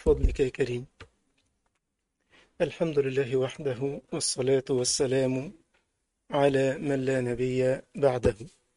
فضلك يا كريم الحمد لله وحده والصلاة والسلام على من لا نبي بعده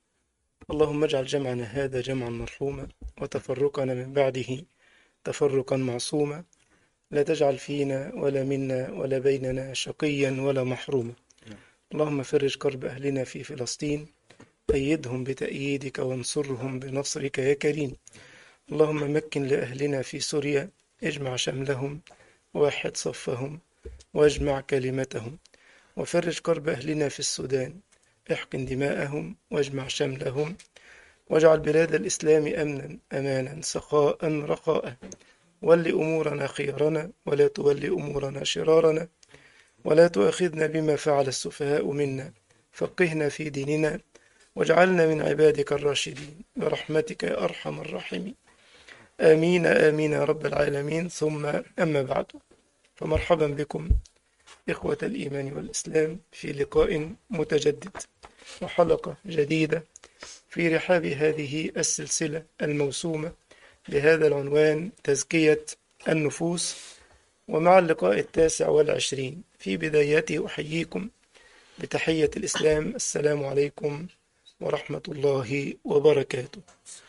اللهم اجعل جمعنا هذا جمعا مرحوما وتفرقنا من بعده تفرقا معصوما لا تجعل فينا ولا منا ولا بيننا شقيا ولا محروما اللهم فرج كرب أهلنا في فلسطين أيدهم بتأييدك وانصرهم بنصرك يا كريم اللهم مكن لأهلنا في سوريا اجمع شملهم وحد صفهم واجمع كلمتهم وفرج كرب أهلنا في السودان احقن دماءهم واجمع شملهم واجعل بلاد الإسلام أمنا أمانا سخاء رخاء ول أمورنا خيارنا ولا تول أمورنا شرارنا ولا تؤاخذنا بما فعل السفهاء منا فقهنا في ديننا واجعلنا من عبادك الراشدين برحمتك يا أرحم الراحمين آمين آمين يا رب العالمين ثم أما بعد فمرحبا بكم إخوة الإيمان والإسلام في لقاء متجدد وحلقة جديدة في رحاب هذه السلسلة الموسومة بهذا العنوان تزكية النفوس ومع اللقاء التاسع والعشرين في بدايته أحييكم بتحية الإسلام السلام عليكم ورحمة الله وبركاته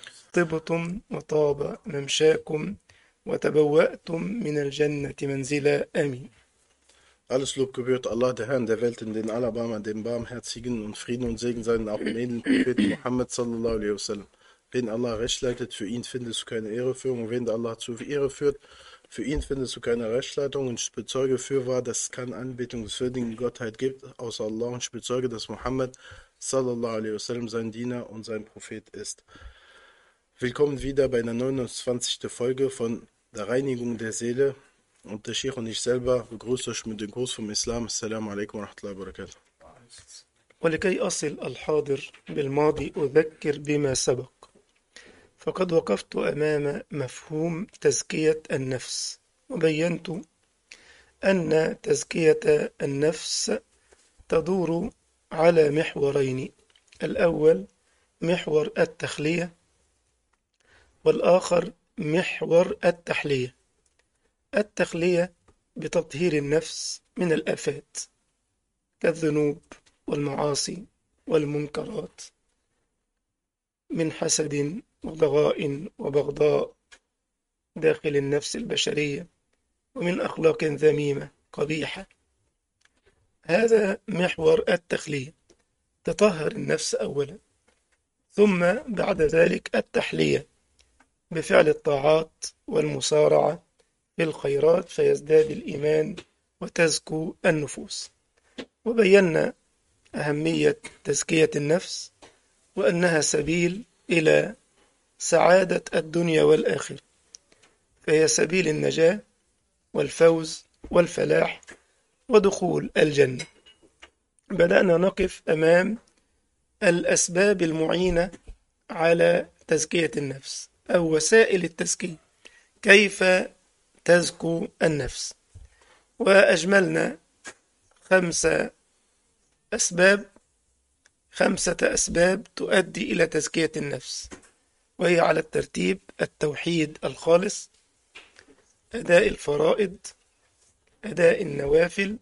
طبتم وطاب ممشاكم وتبوأتم من الجنة منزلا آمين Alles Lob gebührt Allah, der Herrn der Welt, in den Allerbarmer, dem Barmherzigen und Frieden und Segen seien auch im edlen Propheten Muhammad sallallahu alaihi wasallam. Wen Allah recht leitet, für ihn findest du keine Ehreführung. Wen Allah zu Ehre führt, für ihn findest du keine Rechtsleitung. Und ich bezeuge fürwahr, dass es keine Anbetung des würdigen Gottheit gibt, außer Allah. Und ich bezeuge, dass Muhammad sallallahu alaihi wasallam sein Diener und sein Prophet ist. Willkommen wieder bei der 29. Folge von der Reinigung der Seele. Und der Sheikh und ich selber begrüße euch mit dem Gruß vom Islam. Assalamu alaikum wa rahmatullahi wa barakatuh. ولكي أصل الحاضر بالماضي أذكر بما سبق فقد وقفت أمام مفهوم تزكية النفس وبينت أن تزكية النفس تدور على محورين الأول محور التخلية والآخر محور التحلية التخلية بتطهير النفس من الآفات كالذنوب والمعاصي والمنكرات من حسد وضغاء وبغضاء داخل النفس البشرية ومن أخلاق ذميمة قبيحة هذا محور التخلية تطهر النفس أولا ثم بعد ذلك التحلية بفعل الطاعات والمسارعة في الخيرات فيزداد الإيمان وتزكو النفوس وبينا أهمية تزكية النفس وأنها سبيل إلى سعادة الدنيا والآخرة فهي سبيل النجاة والفوز والفلاح ودخول الجنة بدأنا نقف أمام الأسباب المعينة على تزكية النفس أو وسائل التزكية كيف تزكو النفس وأجملنا خمسة أسباب خمسة أسباب تؤدي إلى تزكية النفس وهي على الترتيب التوحيد الخالص أداء الفرائض أداء النوافل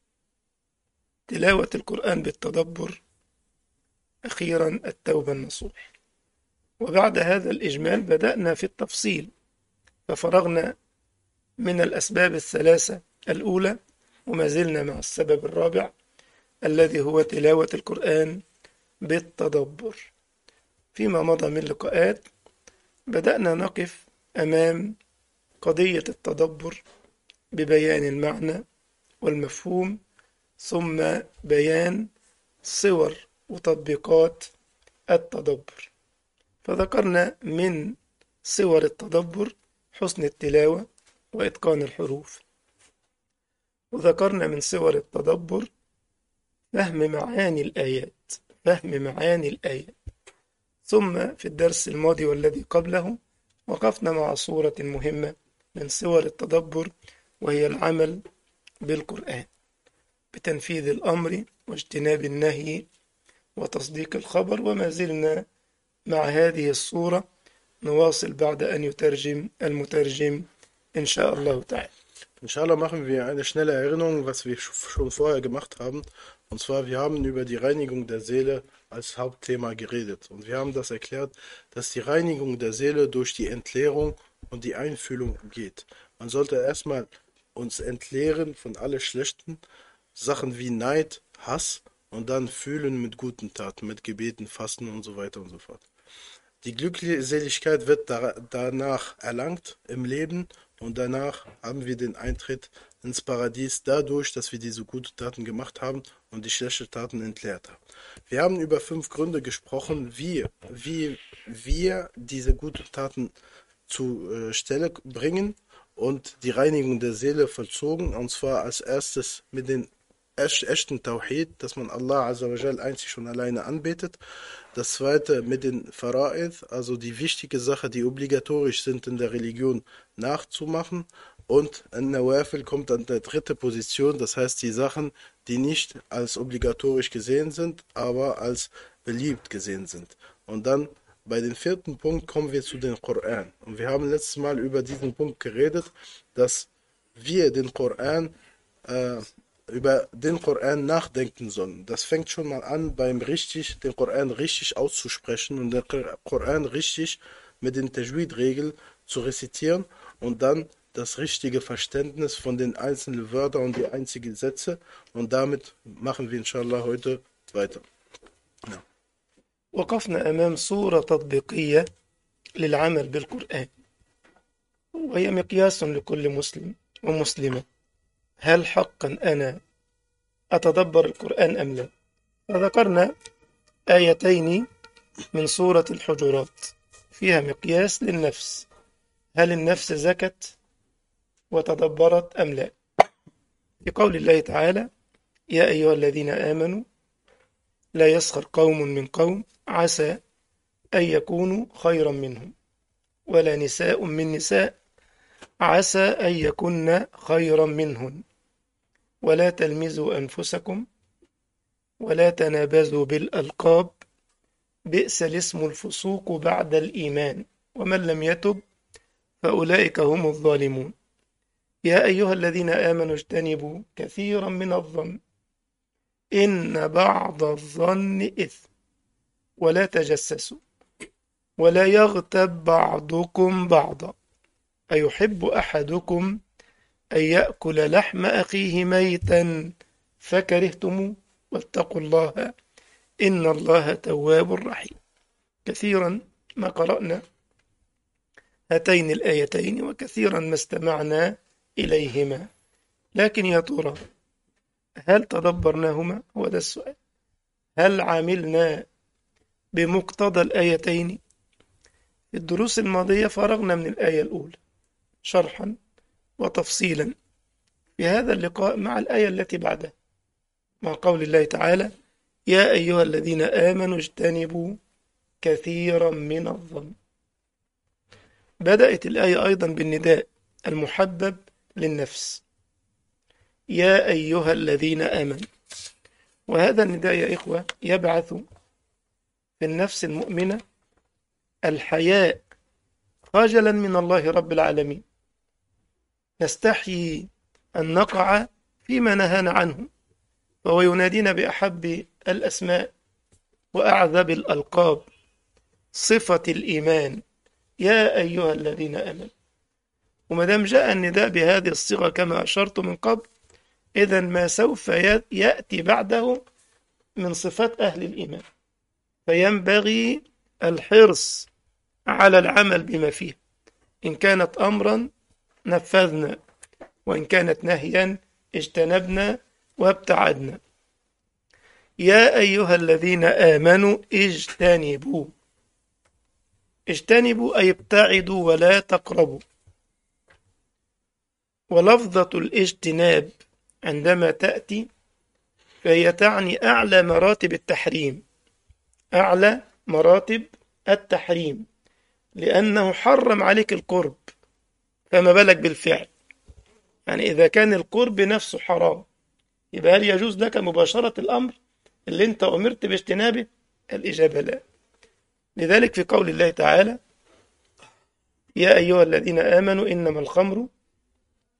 تلاوة القرآن بالتدبر أخيرا التوبة النصوح وبعد هذا الإجمال بدأنا في التفصيل ففرغنا من الأسباب الثلاثة الأولى وما زلنا مع السبب الرابع الذي هو تلاوة القرآن بالتدبر فيما مضى من لقاءات بدأنا نقف أمام قضية التدبر ببيان المعنى والمفهوم ثم بيان صور وتطبيقات التدبر فذكرنا من صور التدبر حسن التلاوة وإتقان الحروف وذكرنا من صور التدبر فهم معاني الآيات فهم معاني الآيات ثم في الدرس الماضي والذي قبله وقفنا مع صورة مهمة من صور التدبر وهي العمل بالقرآن بتنفيذ الأمر واجتناب النهي وتصديق الخبر وما زلنا مع هذه الصورة نواصل بعد أن يترجم المترجم إن شاء الله تعالى Inshallah machen wir eine schnelle Erinnerung, was wir sch- schon vorher gemacht haben. Und zwar, wir haben über die Reinigung der Seele als Hauptthema geredet. Und wir haben das erklärt, dass die Reinigung der Seele durch die Entleerung und die Einfühlung geht. Man sollte erstmal uns entleeren von alle schlechten Sachen wie Neid, Hass und dann fühlen mit guten Taten, mit Gebeten, Fasten und so weiter und so fort. Die Glückseligkeit wird da, danach erlangt im Leben und danach haben wir den Eintritt ins Paradies dadurch, dass wir diese guten Taten gemacht haben und die schlechten Taten entleert haben. Wir haben über fünf Gründe gesprochen, wie, wie wir diese guten Taten zu äh, Stelle bringen und die Reinigung der Seele vollzogen, und zwar als erstes mit den esch- echten Tawhid, dass man Allah Azzawajal einzig und alleine anbetet. Das zweite mit den Fara'id, also die wichtige Sache, die obligatorisch sind in der Religion nachzumachen. Und in Nawafil kommt an der dritte Position, das heißt die Sachen, die nicht als obligatorisch gesehen sind, aber als beliebt gesehen sind. Und dann bei dem vierten Punkt kommen wir zu den Koran. Und wir haben letztes Mal über diesen Punkt geredet, dass wir den Koran äh, über den Koran nachdenken sollen. Das fängt schon mal an, beim richtig, den Koran richtig auszusprechen und den Koran richtig mit den Tajwid-Regeln zu rezitieren und dann das richtige Verständnis von den einzelnen Wörtern und die einzigen Sätze. Und damit machen wir inshallah heute weiter. وقفنا أمام صورة تطبيقية للعمل بالقرآن وهي مقياس لكل مسلم ومسلمة هل حقا أنا أتدبر القرآن أم لا فذكرنا آيتين من سورة الحجرات فيها مقياس للنفس هل النفس زكت وتدبرت أم لا في قول الله تعالى يا أيها الذين آمنوا لا يسخر قوم من قوم عسى أن يكونوا خيرا منهم ولا نساء من نساء عسى أن يكن خيرا منهن ولا تلمزوا أنفسكم ولا تنابزوا بالألقاب بئس الاسم الفسوق بعد الإيمان ومن لم يتب فأولئك هم الظالمون يا أيها الذين آمنوا اجتنبوا كثيرا من الظن إن بعض الظن إثم ولا تجسسوا ولا يغتب بعضكم بعضا أيحب أحدكم أن يأكل لحم أخيه ميتا فكرهتموه واتقوا الله إن الله تواب رحيم كثيرا ما قرأنا هاتين الآيتين وكثيرا ما استمعنا إليهما لكن يا ترى هل تدبرناهما هو ده السؤال هل عملنا بمقتضى الآيتين في الدروس الماضية فرغنا من الآية الأولى شرحا وتفصيلا في هذا اللقاء مع الآية التي بعدها مع قول الله تعالى يا أيها الذين آمنوا اجتنبوا كثيرا من الظن بدأت الآية أيضا بالنداء المحبب للنفس يا أيها الذين آمنوا وهذا النداء يا إخوة يبعث في النفس المؤمنة الحياء خجلا من الله رب العالمين نستحيي أن نقع فيما نهانا عنه وهو ينادينا بأحب الأسماء وأعذب الألقاب صفة الإيمان يا أيها الذين آمنوا وما دام جاء النداء بهذه الصيغة كما أشرت من قبل إذا ما سوف يأتي بعده من صفات أهل الإيمان فينبغي الحرص على العمل بما فيه إن كانت أمرا نفذنا وإن كانت نهيا اجتنبنا وابتعدنا يا أيها الذين آمنوا اجتنبوا اجتنبوا أي ابتعدوا ولا تقربوا ولفظة الاجتناب عندما تأتي فهي تعني أعلى مراتب التحريم أعلى مراتب التحريم لأنه حرم عليك القرب فما بالك بالفعل يعني إذا كان القرب نفسه حرام يبقى هل يجوز لك مباشرة الأمر اللي أنت أمرت باجتنابه الإجابة لا لذلك في قول الله تعالى يا أيها الذين آمنوا إنما الخمر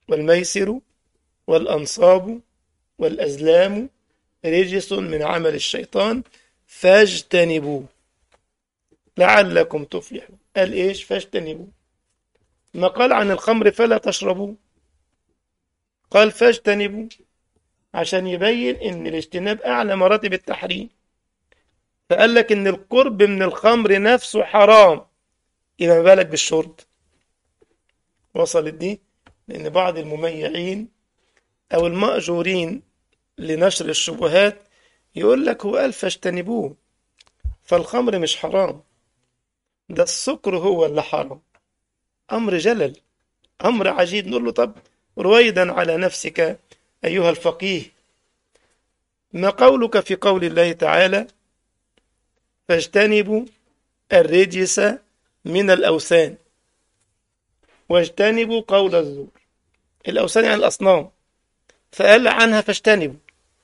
والميسر والأنصاب والأزلام رجس من عمل الشيطان فاجتنبوه لعلكم تفلحون قال إيش فاجتنبوه ما قال عن الخمر فلا تشربوه قال فاجتنبوه عشان يبين ان الاجتناب اعلى مراتب التحريم فقال لك ان القرب من الخمر نفسه حرام يبقى ما بالك بالشرب وصلت دي لان بعض المميعين او المأجورين لنشر الشبهات يقول لك هو قال فاجتنبوه فالخمر مش حرام ده السكر هو اللي حرام امر جلل امر عجيب نقول له طب رويدا على نفسك أيها الفقيه ما قولك في قول الله تعالى فاجتنبوا الرجس من الأوثان واجتنبوا قول الزور الأوثان يعني الأصنام فقال عنها فاجتنبوا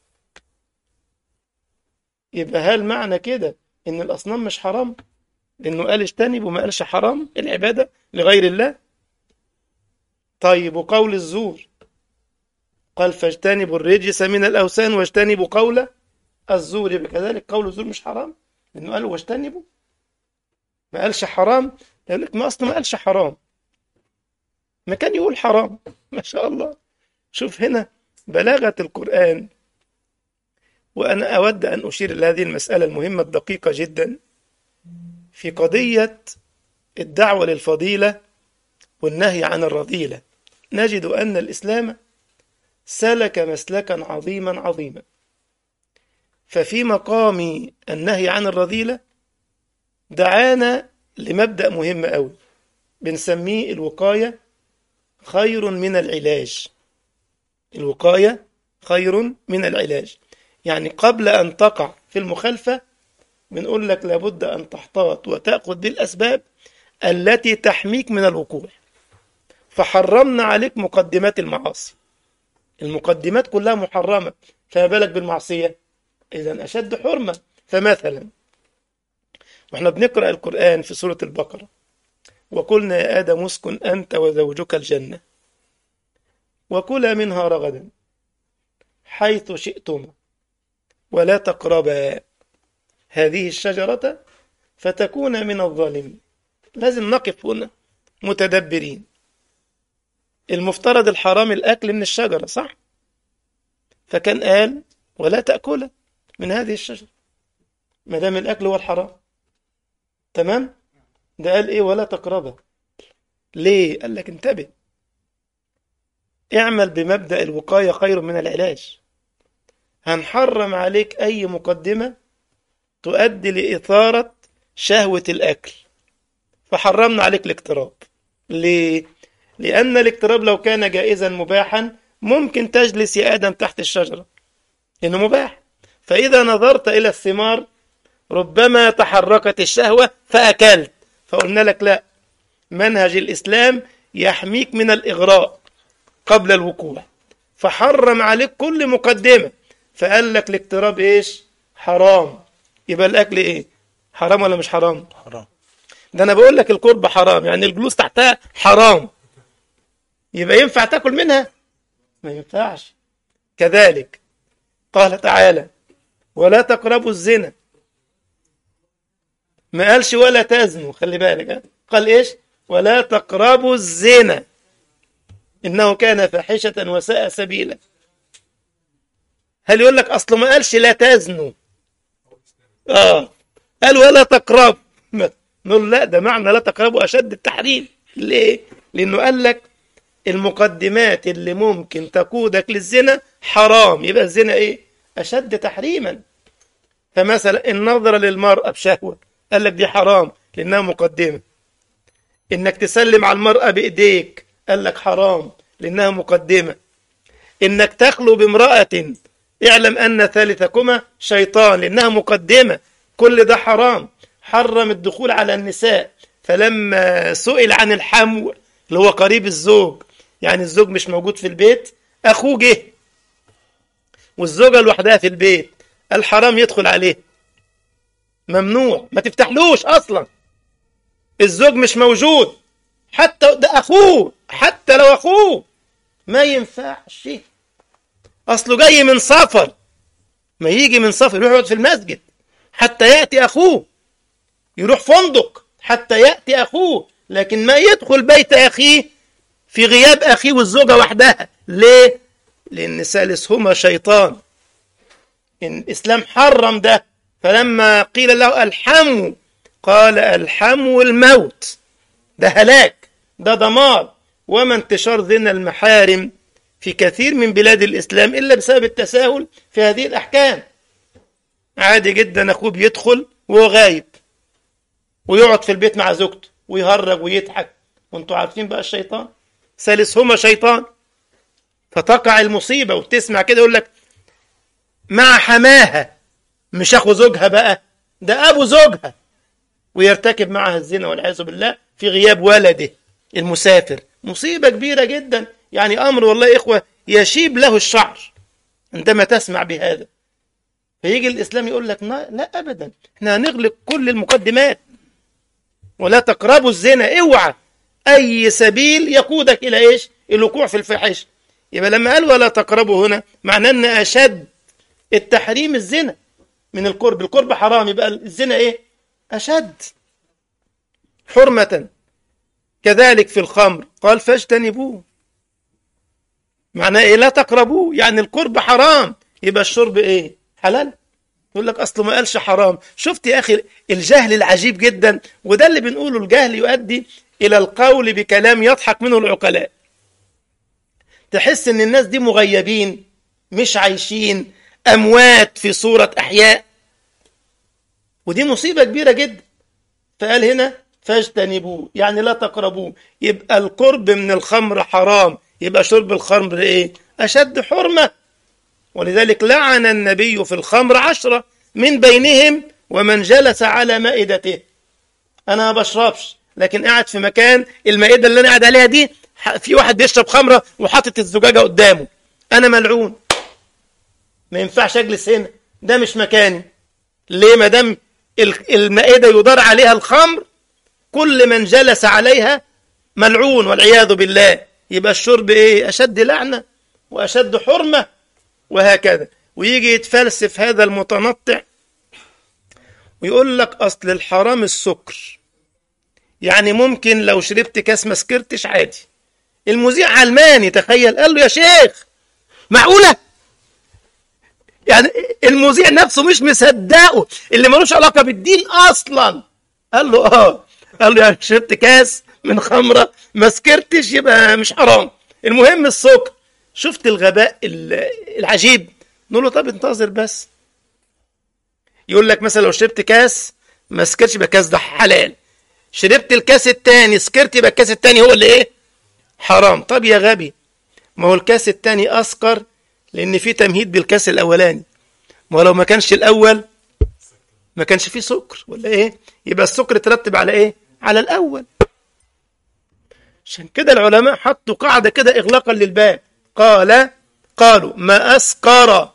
يبقى هل معنى كده إن الأصنام مش حرام لأنه قال اجتنبوا ما قالش حرام العبادة لغير الله طيب وقول الزور قال فاجتنبوا الرجس من الأوثان واجتنبوا قول الزور بكذلك قول الزور مش حرام لأنه قال واجتنبوا ما قالش حرام يقول لك ما أصلا ما قالش حرام ما كان يقول حرام ما شاء الله شوف هنا بلاغة القرآن وأنا أود أن أشير إلى هذه المسألة المهمة الدقيقة جدا في قضية الدعوة للفضيلة والنهي عن الرذيلة نجد أن الإسلام سلك مسلكا عظيما عظيما ففي مقام النهي عن الرذيلة دعانا لمبدأ مهم أوي بنسميه الوقاية خير من العلاج الوقاية خير من العلاج يعني قبل أن تقع في المخالفة بنقول لك لابد أن تحتاط وتأخذ بالأسباب التي تحميك من الوقوع فحرمنا عليك مقدمات المعاصي المقدمات كلها محرمة فما بالك بالمعصية إذا أشد حرمة فمثلا واحنا بنقرأ القرآن في سورة البقرة وقلنا يا آدم اسكن أنت وزوجك الجنة وكلا منها رغدا حيث شئتما ولا تقربا هذه الشجرة فتكون من الظالمين لازم نقف هنا متدبرين المفترض الحرام الأكل من الشجرة صح؟ فكان قال ولا تأكل من هذه الشجرة ما دام الأكل هو الحرام تمام؟ ده قال إيه ولا تقربه ليه؟ قال لك انتبه اعمل بمبدأ الوقاية خير من العلاج هنحرم عليك أي مقدمة تؤدي لإثارة شهوة الأكل فحرمنا عليك الاقتراب ليه؟ لأن الاقتراب لو كان جائزا مباحا ممكن تجلس يا آدم تحت الشجرة إنه مباح فإذا نظرت إلى الثمار ربما تحركت الشهوة فأكلت فقلنا لك لا منهج الإسلام يحميك من الإغراء قبل الوقوع فحرم عليك كل مقدمة فقال لك الاقتراب إيش حرام يبقى الأكل إيه حرام ولا مش حرام حرام ده أنا بقول لك القرب حرام يعني الجلوس تحتها حرام يبقى ينفع تاكل منها ما ينفعش كذلك قال تعالى ولا تقربوا الزنا ما قالش ولا تزنوا خلي بالك ها؟ قال ايش ولا تقربوا الزنا انه كان فاحشة وساء سبيلا هل يقول لك اصله ما قالش لا تزنوا اه قال ولا تقربوا نقول لا ده معنى لا تقربوا اشد التحريم ليه لانه قال لك المقدمات اللي ممكن تقودك للزنا حرام يبقى الزنا ايه اشد تحريما فمثلا النظر للمرأة بشهوة قال لك دي حرام لانها مقدمة انك تسلم على المرأة بايديك قال لك حرام لانها مقدمة انك تخلو بامرأة اعلم ان ثالثكما شيطان لانها مقدمة كل ده حرام حرم الدخول على النساء فلما سئل عن الحمو اللي هو قريب الزوج يعني الزوج مش موجود في البيت اخوه جه والزوجة لوحدها في البيت الحرام يدخل عليه ممنوع ما تفتحلوش اصلا الزوج مش موجود حتى ده اخوه حتى لو اخوه ما ينفعش أصله جاي من سفر ما يجي من سفر يروح يقعد في المسجد حتى يأتي أخوه يروح فندق حتى يأتي أخوه لكن ما يدخل بيت أخيه في غياب أخيه والزوجة وحدها ليه؟ لأن ثالثهما شيطان إن الإسلام حرم ده فلما قيل له الحموا قال الحموا الموت ده هلاك ده دمار وما انتشار زنا المحارم في كثير من بلاد الإسلام إلا بسبب التساهل في هذه الأحكام عادي جدا أخوه بيدخل وهو غايب ويقعد في البيت مع زوجته ويهرج ويضحك وانتوا عارفين بقى الشيطان ثالثهما شيطان فتقع المصيبة وتسمع كده يقول لك مع حماها مش أخو زوجها بقى ده أبو زوجها ويرتكب معها الزنا والعياذ بالله في غياب ولده المسافر مصيبة كبيرة جدا يعني أمر والله إخوة يشيب له الشعر عندما تسمع بهذا فيجي الإسلام يقول لك لا أبدا احنا هنغلق كل المقدمات ولا تقربوا الزنا اوعى أي سبيل يقودك إلى إيش الوقوع في الفاحشة يبقى لما قال ولا تقربوا هنا معناه أن أشد التحريم الزنا من القرب القرب حرام يبقى الزنا إيه أشد حرمة كذلك في الخمر قال فاجتنبوه معناه إيه لا تقربوه يعني القرب حرام يبقى الشرب إيه حلال يقول لك أصله ما قالش حرام شفت يا أخي الجهل العجيب جدا وده اللي بنقوله الجهل يؤدي إلى القول بكلام يضحك منه العقلاء تحس إن الناس دي مغيبين مش عايشين أموات في صورة أحياء ودي مصيبة كبيرة جدا فقال هنا فاجتنبوه يعني لا تقربوه يبقى القرب من الخمر حرام يبقى شرب الخمر ايه أشد حرمة ولذلك لعن النبي في الخمر عشرة من بينهم ومن جلس على مائدته أنا ما بشربش لكن قاعد في مكان المائدة اللي أنا قاعد عليها دي في واحد بيشرب خمرة وحاطط الزجاجة قدامه أنا ملعون ما ينفعش أجلس هنا ده مش مكاني ليه ما دام المائدة يدار عليها الخمر كل من جلس عليها ملعون والعياذ بالله يبقى الشرب ايه اشد لعنه واشد حرمه وهكذا ويجي يتفلسف هذا المتنطع ويقول لك اصل الحرام السكر يعني ممكن لو شربت كاس ما سكرتش عادي المذيع علماني تخيل قال له يا شيخ معقوله يعني المذيع نفسه مش مصدقه اللي ملوش علاقه بالدين اصلا قال له اه قال له يعني شربت كاس من خمره ما سكرتش يبقى مش حرام المهم السكر شفت الغباء العجيب نقول له طب انتظر بس يقول لك مثلا لو شربت كاس ما سكرتش يبقى الكاس ده حلال شربت الكاس التاني سكرت يبقى الكاس التاني هو اللي ايه حرام طب يا غبي ما هو الكاس التاني اسكر لان في تمهيد بالكاس الاولاني ما لو ما كانش الاول ما كانش فيه سكر ولا ايه يبقى السكر ترتب على ايه على الاول عشان كده العلماء حطوا قاعدة كده إغلاقا للباب قال قالوا ما أسكر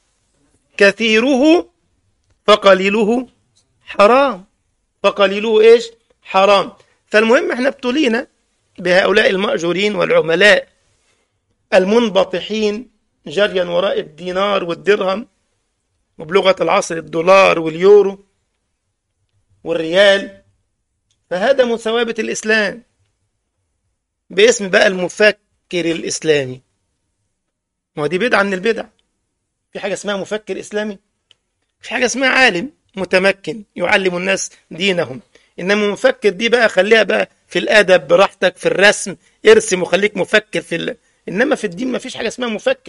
كثيره فقليله حرام فقليله إيش حرام فالمهم احنا ابتلينا بهؤلاء المأجورين والعملاء المنبطحين جريا وراء الدينار والدرهم وبلغة العصر الدولار واليورو والريال فهدموا ثوابت الإسلام باسم بقى المفكر الإسلامي ما دي بدعة من البدع في حاجة اسمها مفكر إسلامي في حاجة اسمها عالم متمكن يعلم الناس دينهم إنما مفكر دي بقى خليها بقى في الأدب براحتك في الرسم ارسم وخليك مفكر في ال... إنما في الدين ما فيش حاجة اسمها مفكر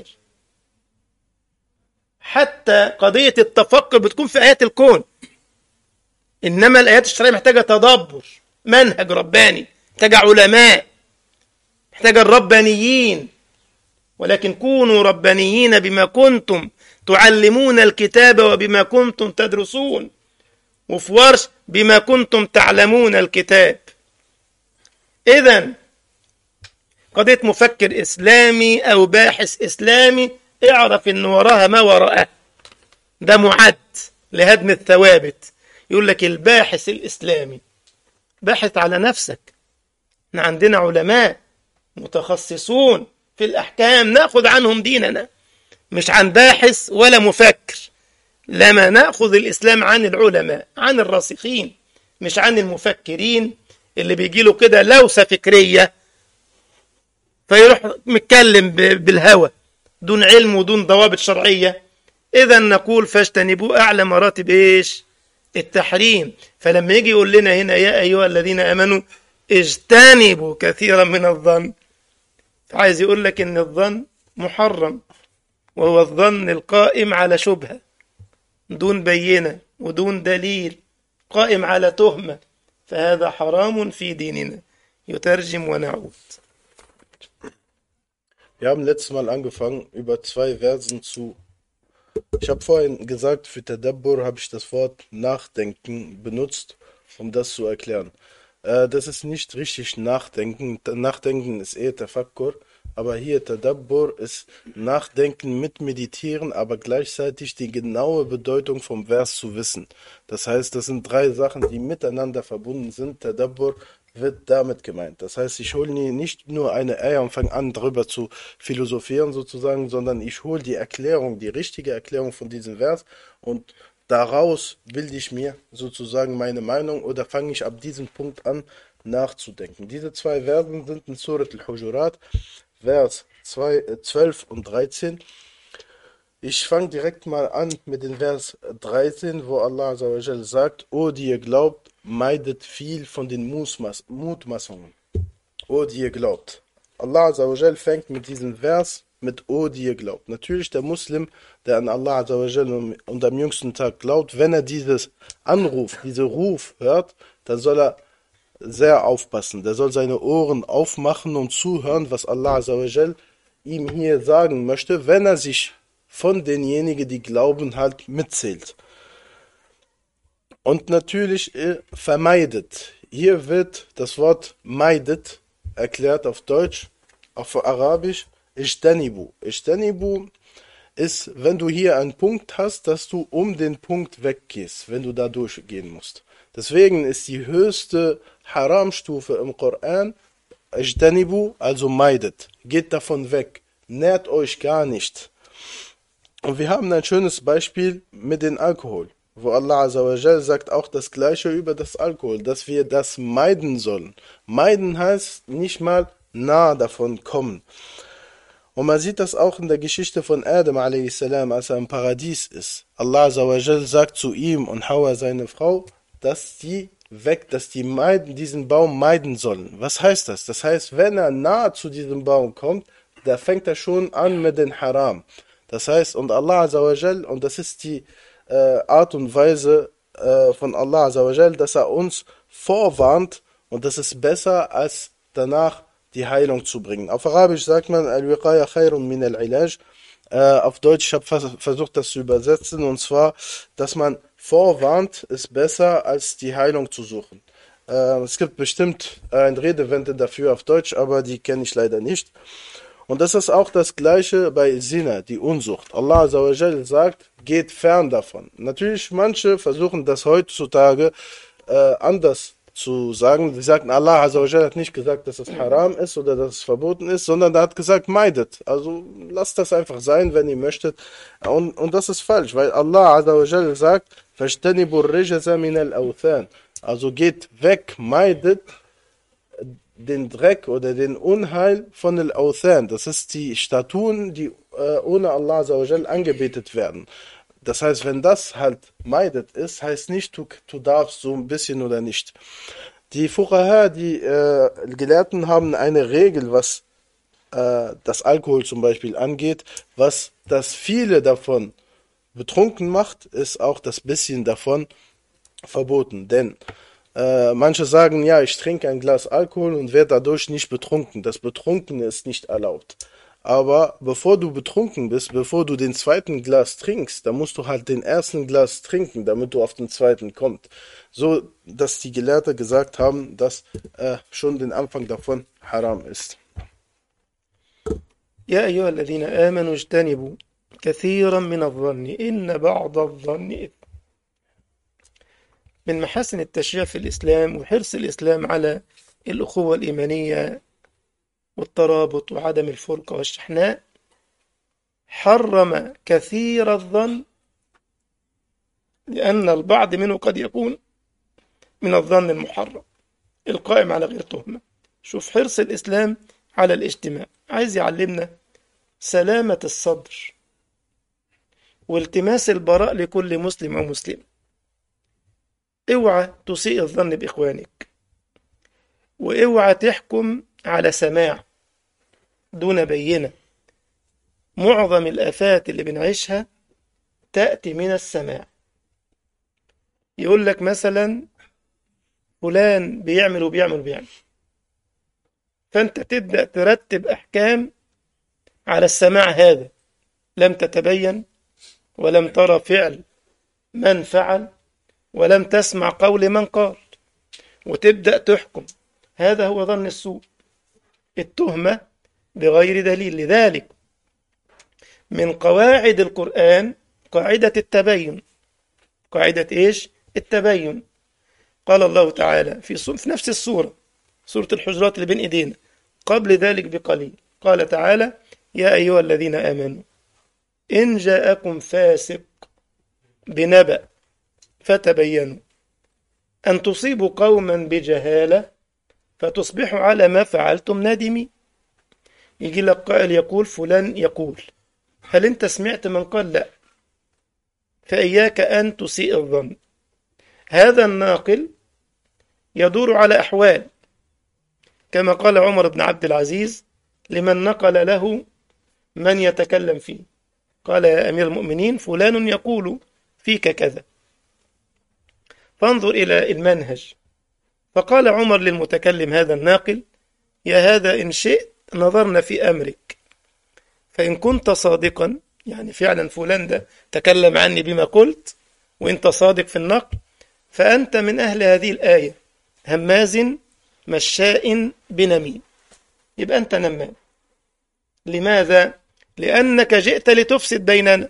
حتى قضية التفكر بتكون في آيات الكون إنما الآيات الشرعية محتاجة تدبر منهج رباني محتاجة علماء محتاجة الربانيين ولكن كونوا ربانيين بما كنتم تعلمون الكتاب وبما كنتم تدرسون وفي ورش بما كنتم تعلمون الكتاب إذا قضية مفكر إسلامي أو باحث إسلامي اعرف إن وراها ما وراءه ده معد لهدم الثوابت يقول لك الباحث الإسلامي باحث على نفسك احنا عندنا علماء متخصصون في الأحكام نأخذ عنهم ديننا مش عن باحث ولا مفكر لما نأخذ الإسلام عن العلماء عن الراسخين مش عن المفكرين اللي بيجي له كده لوسة فكرية فيروح متكلم ب- بالهوى دون علم ودون ضوابط شرعية إذا نقول فاجتنبوا أعلى مراتب إيش التحريم فلما يجي يقول لنا هنا يا أيها الذين آمنوا اجتنبوا كثيرا من الظن عايز يقول لك إن الظن محرم وهو الظن القائم على شبهة دون بينة ودون دليل قائم على تهمة فهذا حرام في ديننا يترجم ونعود Wir haben letztes Mal angefangen, über zwei Versen zu. Ich habe vorhin gesagt, für Tadabbur habe ich das Wort Nachdenken benutzt, um das zu erklären. Äh, das ist nicht richtig Nachdenken. Nachdenken ist eher Tafakkur, aber hier Tadabbur ist Nachdenken mit Meditieren, aber gleichzeitig die genaue Bedeutung vom Vers zu wissen. Das heißt, das sind drei Sachen, die miteinander verbunden sind. Tadabbur wird damit gemeint. Das heißt, ich hole nie- nicht nur eine Eier und fange an, darüber zu philosophieren sozusagen, sondern ich hole die Erklärung, die richtige Erklärung von diesem Vers und daraus bilde ich mir sozusagen meine Meinung oder fange ich ab diesem Punkt an nachzudenken. Diese zwei Versen sind in Surat al-Hujurat, Vers 2, äh, 12 und 13. Ich fange direkt mal an mit dem Vers 13, wo Allah Azza wa Jal sagt, O die ihr glaubt, meidet viel von den Mutmaß Mutmaßungen. O die ihr glaubt. Allah Azza wa Jal fängt mit diesem Vers mit O die ihr glaubt. Natürlich der Muslim, der an Allah Azza wa Jal und- und am jüngsten Tag glaubt, wenn er dieses Anruf, diesen Ruf hört, dann soll er sehr aufpassen. Der soll seine Ohren aufmachen und zuhören, was Allah Azza wa Jal ihm hier sagen möchte, wenn er sich von denjenigen, die glauben, halt mitzählt. Und natürlich äh, vermeidet. Hier wird das Wort meidet erklärt auf Deutsch, auf Arabisch, Ijtanibu. Ijtanibu ist, wenn du hier einen Punkt hast, dass du um den Punkt weggehst, wenn du da durchgehen musst. Deswegen ist die höchste Haramstufe im Koran Ijtanibu, also meidet. Geht davon weg. Nährt euch gar nicht. Und wir haben ein schönes Beispiel mit dem Alkohol, wo Allah Azza wa Jal sagt auch das gleiche über das Alkohol, dass wir das meiden sollen. Meiden heißt nicht mal nah davon kommen. Und man sieht das auch in der Geschichte von Adam a.s., als er im Paradies ist. Allah Azza wa Jal sagt zu ihm und Hawa seine Frau, dass die weg, dass die meiden, diesen Baum meiden sollen. Was heißt das? Das heißt, wenn er nahe zu diesem Baum kommt, da fängt er schon an mit den Haram. Das heißt, und Allah Azza wa Jal, und das ist die äh, Art und Weise äh, von Allah Azza wa Jal, dass er uns vorwarnt und das ist besser als danach die Heilung zu bringen. Auf Arabisch sagt man Al-Wiqaya khairun min al-Ilaj. Äh, auf Deutsch, ich habe vers versucht das zu übersetzen und zwar, dass man vorwarnt, ist besser als die Heilung zu suchen. Äh, es gibt bestimmt ein Redewende dafür auf Deutsch, aber die kenne ich leider nicht. Und das ist auch das gleiche bei Zina, die Unsucht. Allah Azza wa Jal sagt, geht fern davon. Natürlich, manche versuchen das heutzutage äh, anders zu sagen. Sie sagten, Allah Azza wa Jal hat nicht gesagt, dass es haram ist oder dass es verboten ist, sondern er hat gesagt, meidet. Also lasst das einfach sein, wenn ihr möchtet. Und, und das ist falsch, weil Allah Azza wa Jal sagt, فَاجْتَنِبُوا الرِّجَسَ مِنَ الْأَوْثَانِ Also geht weg, meidet den Dreck oder den Unheil von el Authan. Das ist die Statuen, die äh, ohne Allah Azza wa Jal angebetet werden. Das heißt, wenn das halt meidet ist, heißt nicht, du, du darfst so ein bisschen oder nicht. Die Fuqaha, die äh, Gelehrten haben eine Regel, was äh, das Alkohol zum Beispiel angeht, was das viele davon betrunken macht, ist auch das bisschen davon verboten. Denn äh, manche sagen, ja, ich trinke ein Glas Alkohol und werde dadurch nicht betrunken. Das Betrunkene ist nicht erlaubt. Aber bevor du betrunken bist, bevor du den zweiten Glas trinkst, dann musst du halt den ersten Glas trinken, damit du auf den zweiten kommst. So, dass die Gelehrte gesagt haben, dass äh, schon den Anfang davon haram ist. يا أيها الذين آمنوا اجتنبوا كثيرا من الظن إن بعض الظن إثم من محاسن التشريع في الإسلام وحرص الإسلام على الأخوة الإيمانية والترابط وعدم الفرقة والشحناء حرم كثير الظن لأن البعض منه قد يكون من الظن المحرم القائم على غير تهمة شوف حرص الإسلام على الاجتماع عايز يعلمنا سلامة الصدر والتماس البراء لكل مسلم أو مسلم اوعى تسيء الظن بإخوانك واوعى تحكم على سماع دون بينة معظم الآفات اللي بنعيشها تأتي من السماع يقول لك مثلا فلان بيعمل وبيعمل وبيعمل فأنت تبدأ ترتب أحكام على السماع هذا لم تتبين ولم ترى فعل من فعل ولم تسمع قول من قال وتبدأ تحكم هذا هو ظن السوء التهمة بغير دليل لذلك من قواعد القرآن قاعدة التبين قاعدة إيش؟ التبين قال الله تعالى في, في نفس السورة سورة الحجرات اللي بين إيدينا قبل ذلك بقليل قال تعالى يا أيها الذين آمنوا إن جاءكم فاسق بنبأ فتبينوا أن تصيبوا قوما بجهالة فتصبحوا على ما فعلتم نادمين يجي لك قائل يقول فلان يقول هل أنت سمعت من قال لا فإياك أن تسيء الظن هذا الناقل يدور على أحوال كما قال عمر بن عبد العزيز لمن نقل له من يتكلم فيه قال يا أمير المؤمنين فلان يقول فيك كذا فانظر إلى المنهج فقال عمر للمتكلم هذا الناقل يا هذا إن شئت نظرنا في أمرك فإن كنت صادقا يعني فعلا فلان ده تكلم عني بما قلت وإنت صادق في النقل فأنت من أهل هذه الآية هماز مشاء بنميم يبقى أنت نمام لماذا؟ لأنك جئت لتفسد بيننا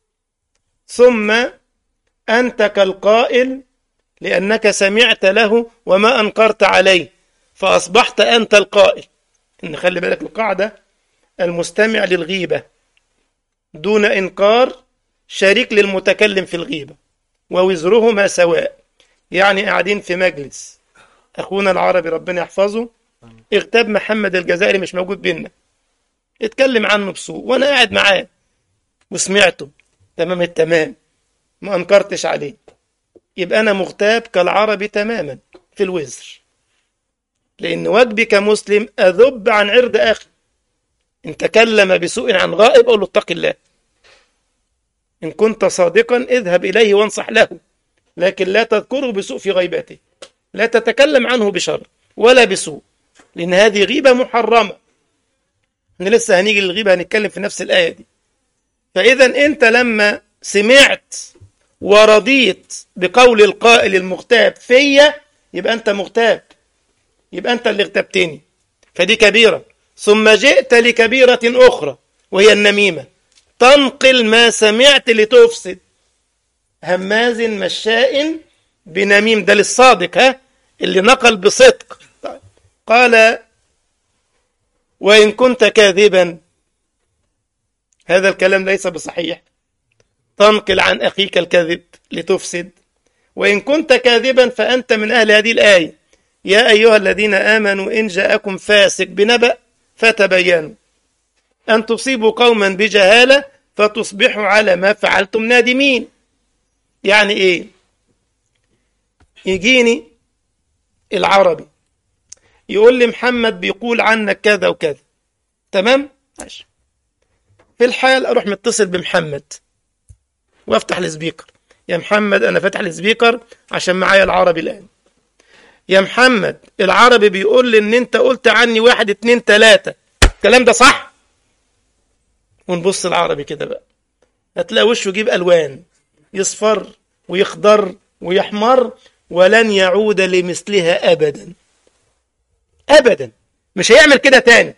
ثم أنت كالقائل لأنك سمعت له وما أنكرت عليه فأصبحت أنت القائل إن خلي بالك القاعدة المستمع للغيبة دون إنكار شريك للمتكلم في الغيبة ووزرهما سواء يعني قاعدين في مجلس أخونا العربي ربنا يحفظه اغتاب محمد الجزائري مش موجود بينا اتكلم عنه بسوء وانا قاعد معاه وسمعته تمام التمام ما انكرتش عليه يبقى انا مغتاب كالعربي تماما في الوزر لان واجبي كمسلم اذب عن عرض اخي ان تكلم بسوء عن غائب اقول له اتق الله ان كنت صادقا اذهب اليه وانصح له لكن لا تذكره بسوء في غيبته لا تتكلم عنه بشر ولا بسوء لان هذه غيبه محرمه احنا لسه هنيجي للغيبه هنتكلم في نفس الايه دي فاذا انت لما سمعت ورضيت بقول القائل المغتاب فيا يبقى انت مغتاب يبقى انت اللي اغتبتني فدي كبيره ثم جئت لكبيره اخرى وهي النميمه تنقل ما سمعت لتفسد هماز مشاء بنميم ده للصادق ها اللي نقل بصدق قال وإن كنت كاذبا هذا الكلام ليس بصحيح تنقل عن أخيك الكذب لتفسد وإن كنت كاذبا فأنت من أهل هذه الآية يا أيها الذين آمنوا إن جاءكم فاسق بنبأ فتبينوا أن تصيبوا قوما بجهالة فتصبحوا على ما فعلتم نادمين يعني إيه يجيني العربي يقول لي محمد بيقول عنك كذا وكذا تمام ماشي في الحال اروح متصل بمحمد وافتح السبيكر يا محمد انا فاتح السبيكر عشان معايا العربي الان يا محمد العربي بيقول لي ان انت قلت عني واحد اتنين تلاتة الكلام ده صح ونبص العربي كده بقى هتلاقي وشه يجيب الوان يصفر ويخضر ويحمر ولن يعود لمثلها ابدا ابدا مش هيعمل كده تاني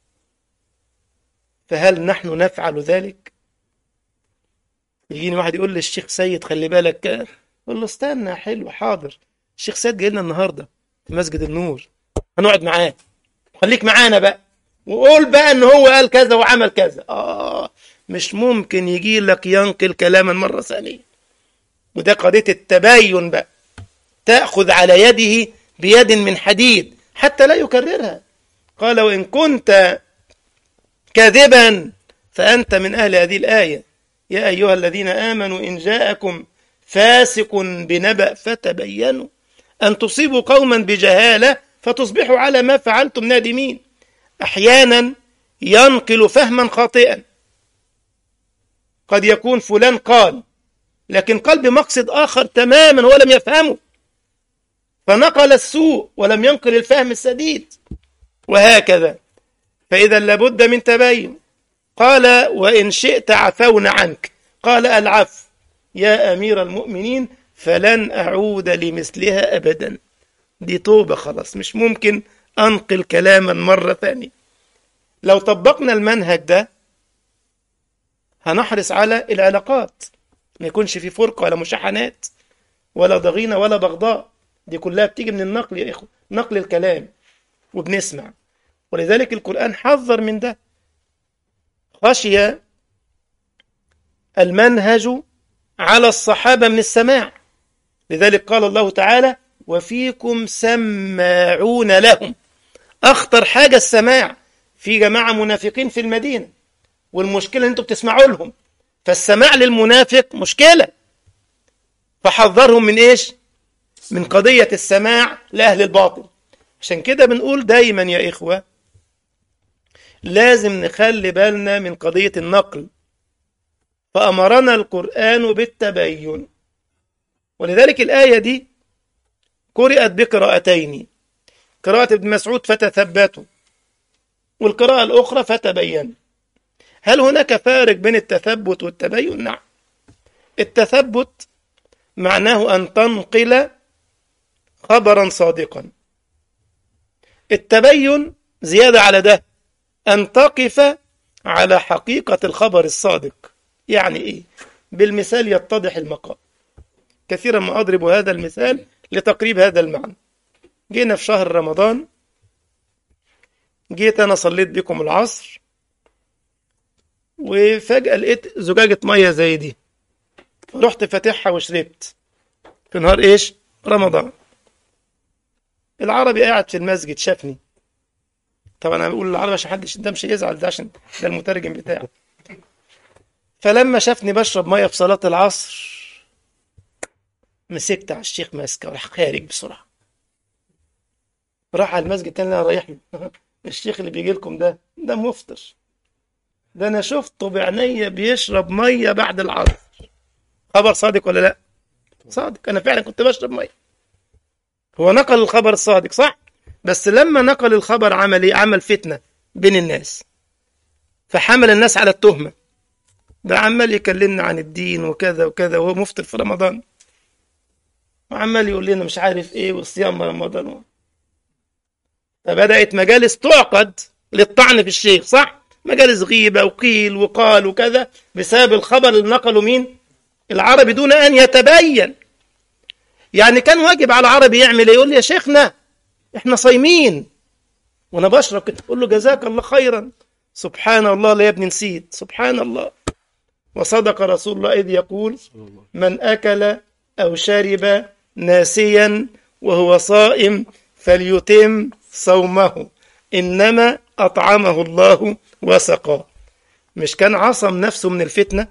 فهل نحن نفعل ذلك يجيني واحد يقول لي الشيخ سيد خلي بالك اقول له استنى حلو حاضر الشيخ سيد جاي لنا النهارده في مسجد النور هنقعد معاه خليك معانا بقى وقول بقى ان هو قال كذا وعمل كذا اه مش ممكن يجي لك ينقل كلاما مرة ثانية وده قضية التبين بقى تأخذ على يده بيد من حديد حتى لا يكررها قال وإن كنت كاذبا فأنت من أهل هذه الآية يا أيها الذين آمنوا إن جاءكم فاسق بنبأ فتبينوا أن تصيبوا قوما بجهالة فتصبحوا على ما فعلتم نادمين أحيانا ينقل فهما خاطئا قد يكون فلان قال لكن قال بمقصد آخر تماما هو لم يفهمه فنقل السوء ولم ينقل الفهم السديد وهكذا فإذا لابد من تبين قال وإن شئت عفونا عنك قال العفو يا أمير المؤمنين فلن أعود لمثلها أبدا دي توبة خلاص مش ممكن أنقل كلاما مرة ثانية لو طبقنا المنهج ده هنحرص على العلاقات ما يكونش في فرقة ولا مشاحنات ولا ضغينة ولا بغضاء دي كلها بتيجي من النقل يا إخوة نقل الكلام وبنسمع ولذلك القرآن حذر من ده خشي المنهج على الصحابة من السماع لذلك قال الله تعالى وفيكم سماعون لهم أخطر حاجة السماع في جماعة منافقين في المدينة والمشكلة أن أنتم بتسمعوا لهم فالسماع للمنافق مشكلة فحذرهم من إيش من قضية السماع لأهل الباطل عشان كده بنقول دايما يا إخوة لازم نخلي بالنا من قضية النقل فأمرنا القرآن بالتبين ولذلك الآية دي قرأت بقراءتين قراءة ابن مسعود فتثبتوا والقراءة الأخرى فتبين هل هناك فارق بين التثبت والتبين؟ نعم التثبت معناه أن تنقل خبرا صادقا التبين زيادة على ده أن تقف على حقيقة الخبر الصادق يعني إيه؟ بالمثال يتضح المقام كثيرا ما أضرب هذا المثال لتقريب هذا المعنى جينا في شهر رمضان جيت أنا صليت بكم العصر وفجأة لقيت زجاجة مية زي دي فرحت فاتحها وشربت في نهار إيش؟ رمضان العربي قاعد في المسجد شافني طبعا انا بقول العربي عشان حدش ده مش يزعل ده عشان ده المترجم بتاعه فلما شافني بشرب ميه في صلاه العصر مسكت على الشيخ ماسكه وراح خارج بسرعه راح على المسجد تاني انا رايح له الشيخ اللي بيجي لكم ده ده مفطر ده انا شفته بعينيا بيشرب ميه بعد العصر خبر صادق ولا لا صادق انا فعلا كنت بشرب ميه هو نقل الخبر الصادق صح بس لما نقل الخبر عمل ايه عمل فتنه بين الناس فحمل الناس على التهمه ده عمال يكلمنا عن الدين وكذا وكذا وهو مفطر في رمضان وعمال يقول لنا مش عارف ايه والصيام رمضان فبدات مجالس تعقد للطعن في الشيخ صح مجالس غيبه وقيل وقال وكذا بسبب الخبر اللي نقله مين العربي دون ان يتبين يعني كان واجب على العربي يعمل ايه يقول لي يا شيخنا احنا صايمين وانا بشرب كده اقول له جزاك الله خيرا سبحان الله لا يا ابني نسيت سبحان الله وصدق رسول الله اذ يقول من اكل او شرب ناسيا وهو صائم فليتم صومه انما اطعمه الله وسقاه مش كان عصم نفسه من الفتنه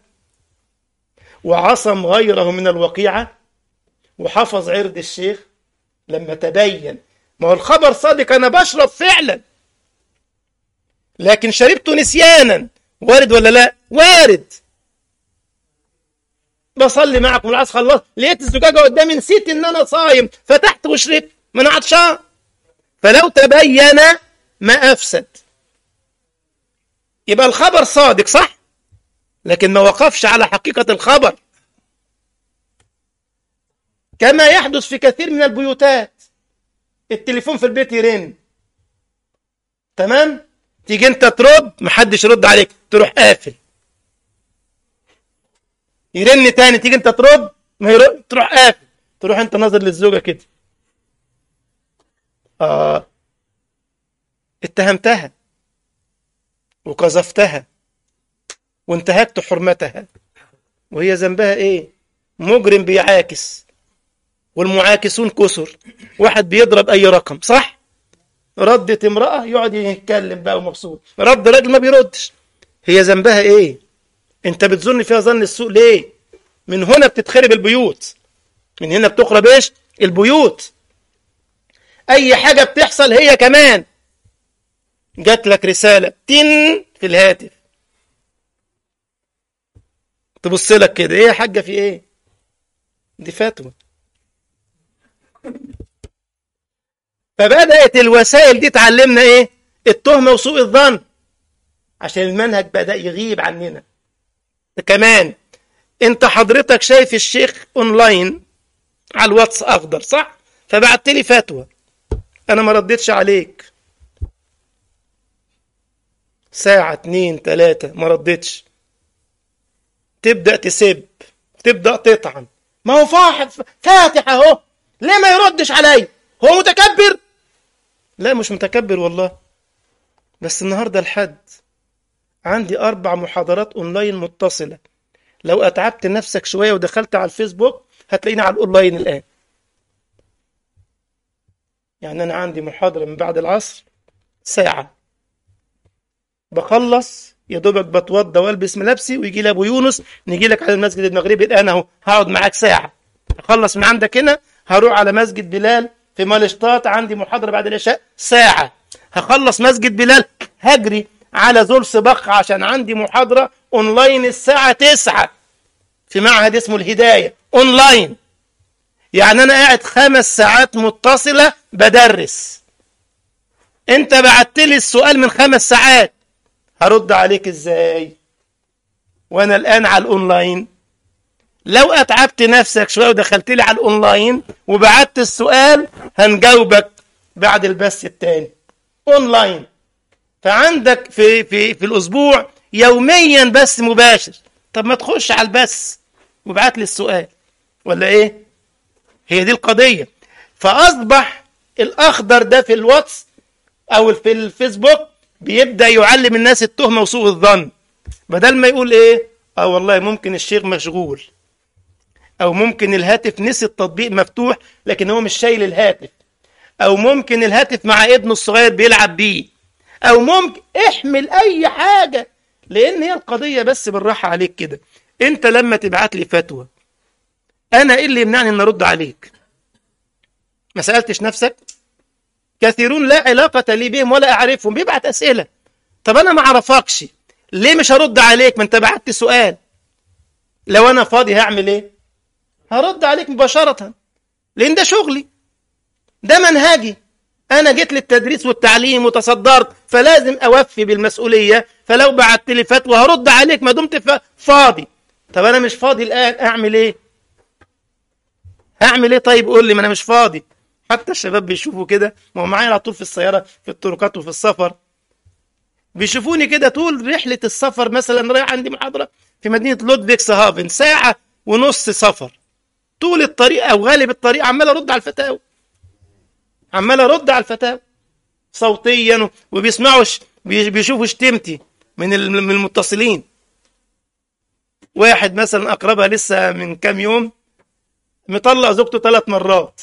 وعصم غيره من الوقيعه وحفظ عرض الشيخ لما تبين ما هو الخبر صادق انا بشرب فعلا لكن شربته نسيانا وارد ولا لا وارد بصلي معكم العصر خلصت لقيت الزجاجه قدامي نسيت ان انا صايم فتحت وشربت ما انا عطشان فلو تبين ما افسد يبقى الخبر صادق صح لكن ما وقفش على حقيقه الخبر كما يحدث في كثير من البيوتات التليفون في البيت يرن تمام تيجي انت ترد محدش يرد عليك تروح قافل يرن تاني تيجي انت ترد ما يرد تروح قافل تروح انت ناظر للزوجه كده اه اتهمتها وقذفتها وانتهكت حرمتها وهي ذنبها ايه مجرم بيعاكس والمعاكسون كسر واحد بيضرب اي رقم صح ردت امرأة يقعد يتكلم بقى ومبسوط رد راجل ما بيردش هي ذنبها ايه انت بتظن فيها ظن السوء ليه من هنا بتتخرب البيوت من هنا بتخرب ايش البيوت اي حاجة بتحصل هي كمان جات لك رسالة تن في الهاتف تبص لك كده ايه يا حاجة في ايه دي فتوى فبدأت الوسائل دي تعلمنا ايه التهمة وسوء الظن عشان المنهج بدأ يغيب عننا كمان انت حضرتك شايف الشيخ اونلاين على الواتس اخضر صح فبعت لي فتوى انا ما رديتش عليك ساعة اتنين تلاتة ما ردتش تبدأ تسب تبدأ تطعن ما هو فاحب فاتح اهو ليه ما يردش علي هو متكبر لا مش متكبر والله بس النهاردة الحد عندي أربع محاضرات أونلاين متصلة لو أتعبت نفسك شوية ودخلت على الفيسبوك هتلاقيني على الأونلاين الآن يعني أنا عندي محاضرة من بعد العصر ساعة بخلص يا دوبك بتوضى والبس ملابسي ويجي لي ابو يونس نيجي لك على المسجد المغربي الان اهو هقعد معاك ساعه اخلص من عندك هنا هروح على مسجد بلال في مالشطات عندي محاضره بعد العشاء ساعه هخلص مسجد بلال هجري على زلس بخ عشان عندي محاضره اونلاين الساعه 9 في معهد اسمه الهدايه اونلاين يعني انا قاعد خمس ساعات متصله بدرس انت بعت لي السؤال من خمس ساعات هرد عليك ازاي وانا الان على الاونلاين لو اتعبت نفسك شويه ودخلت لي على الاونلاين وبعت السؤال هنجاوبك بعد البث التاني اونلاين فعندك في في في الاسبوع يوميا بث مباشر طب ما تخش على البث وابعت لي السؤال ولا ايه هي دي القضيه فاصبح الاخضر ده في الواتس او في الفيسبوك بيبدا يعلم الناس التهمه وسوء الظن بدل ما يقول ايه اه والله ممكن الشيخ مشغول او ممكن الهاتف نسي التطبيق مفتوح لكن هو مش شايل الهاتف او ممكن الهاتف مع ابنه الصغير بيلعب بيه او ممكن احمل اي حاجه لان هي القضيه بس بالراحه عليك كده انت لما تبعت لي فتوى انا ايه اللي يمنعني ان ارد عليك ما سالتش نفسك كثيرون لا علاقة لي بهم ولا أعرفهم بيبعت أسئلة طب أنا ما أعرفكش ليه مش هرد عليك ما أنت بعت سؤال لو أنا فاضي هعمل إيه هرد عليك مباشرة لأن ده شغلي ده منهجي أنا جيت للتدريس والتعليم وتصدرت فلازم أوفي بالمسؤولية فلو بعت لي فتوى هرد عليك ما دمت فاضي طب أنا مش فاضي الآن أعمل إيه هعمل إيه طيب قول لي ما أنا مش فاضي حتى الشباب بيشوفوا كده ما هو معايا على طول في السيارة في الطرقات وفي السفر بيشوفوني كده طول رحلة السفر مثلا رايح عندي محاضرة في مدينة لودفيكس هافن ساعة ونص سفر طول الطريق أو غالب الطريق عمال أرد على الفتاوى عمال أرد على الفتاوى صوتيا وبيسمعوا بيشوفوا شتمتي من المتصلين واحد مثلا أقربها لسه من كام يوم مطلق زوجته ثلاث مرات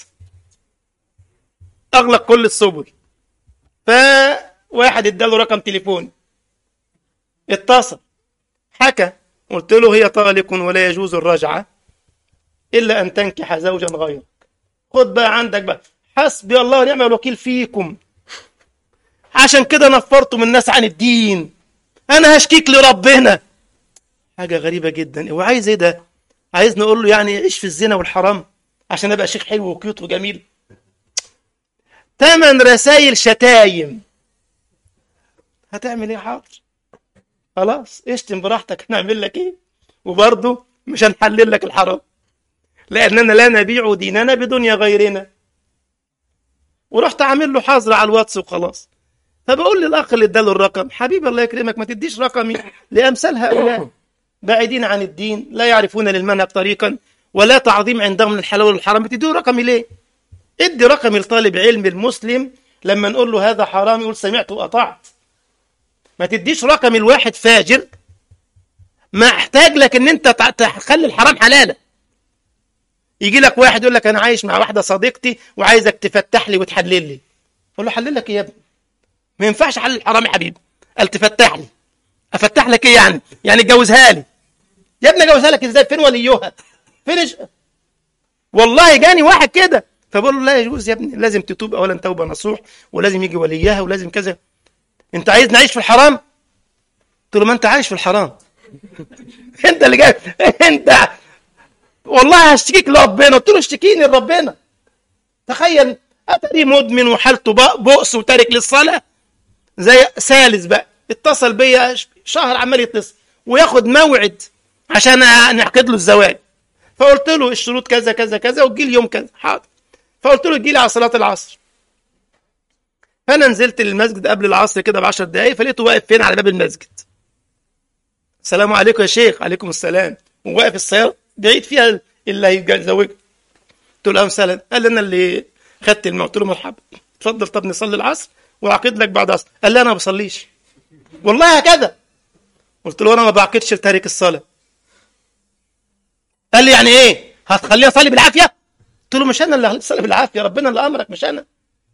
اغلق كل السبل فواحد اداله رقم تليفون اتصل حكى قلت له هي طالق ولا يجوز الرجعة إلا أن تنكح زوجا غيرك خد بقى عندك بقى حسبي الله ونعم الوكيل فيكم عشان كده نفرتم الناس عن الدين أنا هشكيك لربنا حاجة غريبة جدا هو عايز ايه ده عايز نقول له يعني عيش في الزنا والحرام عشان ابقى شيخ حلو وكيوت وجميل ثمان رسائل شتايم هتعمل ايه حاضر خلاص اشتم براحتك هنعمل لك ايه وبرضه مش هنحلل لك الحرام لاننا لا نبيع ديننا بدنيا غيرنا ورحت عامل له حظر على الواتس وخلاص فبقول للاخ اللي اداله الرقم حبيبي الله يكرمك ما تديش رقمي لامثال هؤلاء بعيدين عن الدين لا يعرفون للمنهج طريقا ولا تعظيم عندهم الحلال والحرام بتديه رقمي ليه ادي رقمي لطالب علم المسلم لما نقول له هذا حرام يقول سمعت وأطعت ما تديش رقم الواحد فاجر محتاج لك ان انت تع- تخلي الحرام حلالا يجي لك واحد يقول لك انا عايش مع واحده صديقتي وعايزك تفتح لي وتحلل لي اقول له حلل لك ايه يا ابني ما ينفعش احلل الحرام يا حبيبي قال تفتح لي افتح لك ايه يعني يعني اتجوزها لي يا ابني اجوزها لك ازاي فين وليها فين الش... والله جاني واحد كده فبقول له لا يجوز يا ابني لازم تتوب اولا توبه نصوح ولازم يجي وليها ولازم كذا انت عايز نعيش في الحرام قلت له ما انت عايش في الحرام انت اللي جاي انت والله هشتكيك لربنا قلت له اشتكيني لربنا تخيل اتاري مدمن وحالته بق- بؤس وتارك للصلاه زي سالس بقى اتصل بيا ش- شهر عمال يتصل وياخد موعد عشان نعقد له الزواج فقلت له الشروط كذا كذا كذا وتجي لي يوم كذا حاضر فقلت له تجي لي على صلاه العصر فانا نزلت للمسجد قبل العصر كده ب 10 دقايق فلقيته واقف فين على باب المسجد السلام عليكم يا شيخ عليكم السلام وواقف السياره بعيد فيها اللي هيتزوج قلت له اهلا وسهلا قال لي انا اللي خدت الماء قلت له مرحبا اتفضل طب نصلي العصر واعقد لك بعد عصر قال لي انا ما بصليش والله هكذا قلت له انا ما بعقدش لتارك الصلاه قال لي يعني ايه هتخليني اصلي بالعافيه قلت له مش انا اللي هصلي بالعافيه ربنا اللي امرك مش انا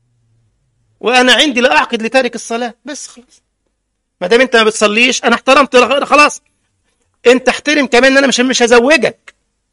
وانا عندي لا اعقد لتارك الصلاه بس خلاص ما دام انت ما بتصليش انا احترمت خلاص انت احترم كمان ان انا مش مش هزوجك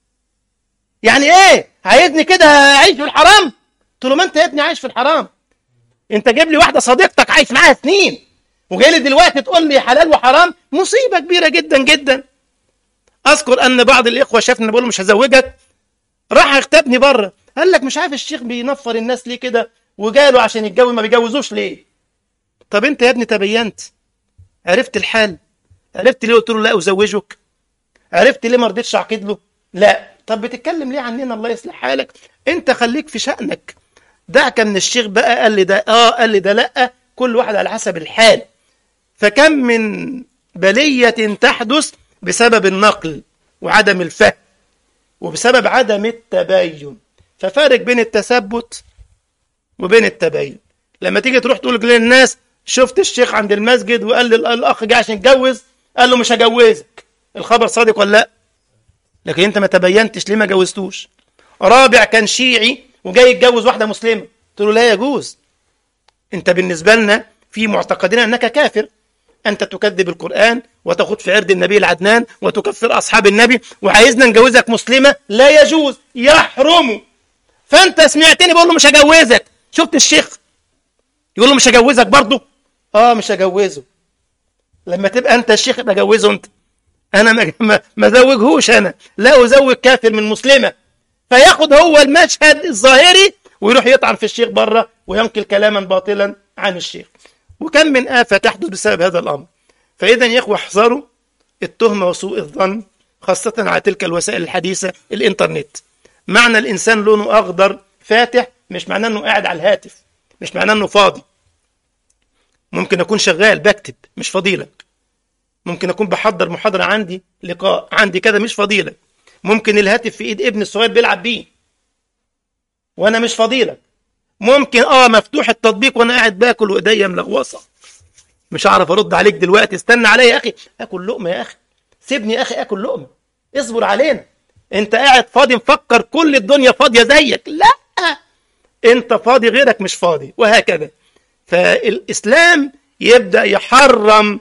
يعني ايه عايزني كده اعيش في الحرام قلت له ما انت يا ابني عايش في الحرام انت جايب لي واحده صديقتك عايش معاها سنين وجاي لي دلوقتي تقول لي حلال وحرام مصيبه كبيره جدا جدا اذكر ان بعض الاخوه شافني بقول له مش هزوجك راح اغتابني بره قال لك مش عارف الشيخ بينفر الناس ليه كده وجاله عشان يتجوز ما بيجوزوش ليه طب انت يا ابني تبينت عرفت الحال عرفت ليه قلت له لا ازوجك عرفت ليه ما رضيتش اعقد له لا طب بتتكلم ليه عننا الله يصلح حالك انت خليك في شأنك دعك من الشيخ بقى قال لي ده اه قال لي ده لا كل واحد على حسب الحال فكم من بلية تحدث بسبب النقل وعدم الفهم وبسبب عدم التبين ففارق بين التثبت وبين التبين لما تيجي تروح تقول للناس شفت الشيخ عند المسجد وقال لي الاخ جه عشان يتجوز قال له مش هجوزك الخبر صادق ولا لا لكن انت ما تبينتش ليه ما جوزتوش رابع كان شيعي وجاي يتجوز واحده مسلمه قلت له لا يجوز انت بالنسبه لنا في معتقدنا انك كافر انت تكذب القران وتخوض في عرض النبي العدنان وتكفر اصحاب النبي وعايزنا نجوزك مسلمه لا يجوز يحرم فانت سمعتني بقول له مش هجوزك شفت الشيخ يقول له مش هجوزك برضه اه مش هجوزه لما تبقى انت الشيخ يبقى جوزه انت انا ما ما, ما زوجهوش انا لا ازوج كافر من مسلمه فياخد هو المشهد الظاهري ويروح يطعن في الشيخ بره وينقل كلاما باطلا عن الشيخ وكم من آفة تحدث بسبب هذا الأمر فإذا يا إخوة احذروا التهمة وسوء الظن خاصة على تلك الوسائل الحديثة الإنترنت معنى الإنسان لونه أخضر فاتح مش معناه أنه قاعد على الهاتف مش معناه أنه فاضي ممكن أكون شغال بكتب مش فضيلك ممكن أكون بحضر محاضرة عندي لقاء عندي كذا مش فضيلك ممكن الهاتف في إيد ابن الصغير بيلعب بيه وأنا مش فضيلك ممكن اه مفتوح التطبيق وانا قاعد باكل وايديا ملغوصه مش هعرف ارد عليك دلوقتي استنى عليا يا اخي اكل لقمه يا اخي سيبني يا اخي اكل لقمه اصبر علينا انت قاعد فاضي مفكر كل الدنيا فاضيه زيك لا انت فاضي غيرك مش فاضي وهكذا فالاسلام يبدا يحرم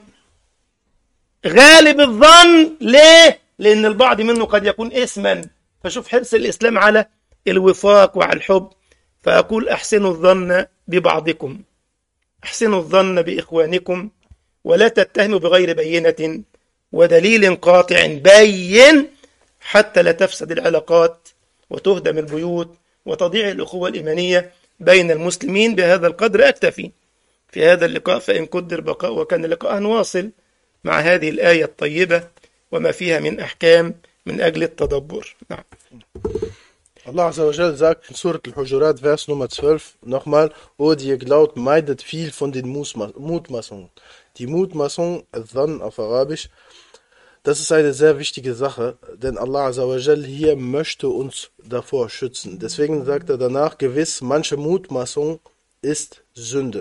غالب الظن ليه لان البعض منه قد يكون اسما فشوف حرص الاسلام على الوفاق وعلى الحب فأقول أحسنوا الظن ببعضكم أحسنوا الظن بإخوانكم ولا تتهموا بغير بينة ودليل قاطع بين حتى لا تفسد العلاقات وتهدم البيوت وتضيع الأخوة الإيمانية بين المسلمين بهذا القدر أكتفي في هذا اللقاء فإن قدر بقاء وكان لقاء واصل مع هذه الآية الطيبة وما فيها من أحكام من أجل التدبر نعم Allah Azzawajal sagt in Surat al-Hujurat, Vers Nummer 12, nochmal, O die ihr glaubt, meidet viel von den Musma- Mutmaßungen. Die Mutmaßung, Dhan auf Arabisch, das ist eine sehr wichtige Sache, denn Allah Azzawajal hier möchte uns davor schützen. Deswegen sagt er danach, gewiss, manche Mutmaßung ist Sünde.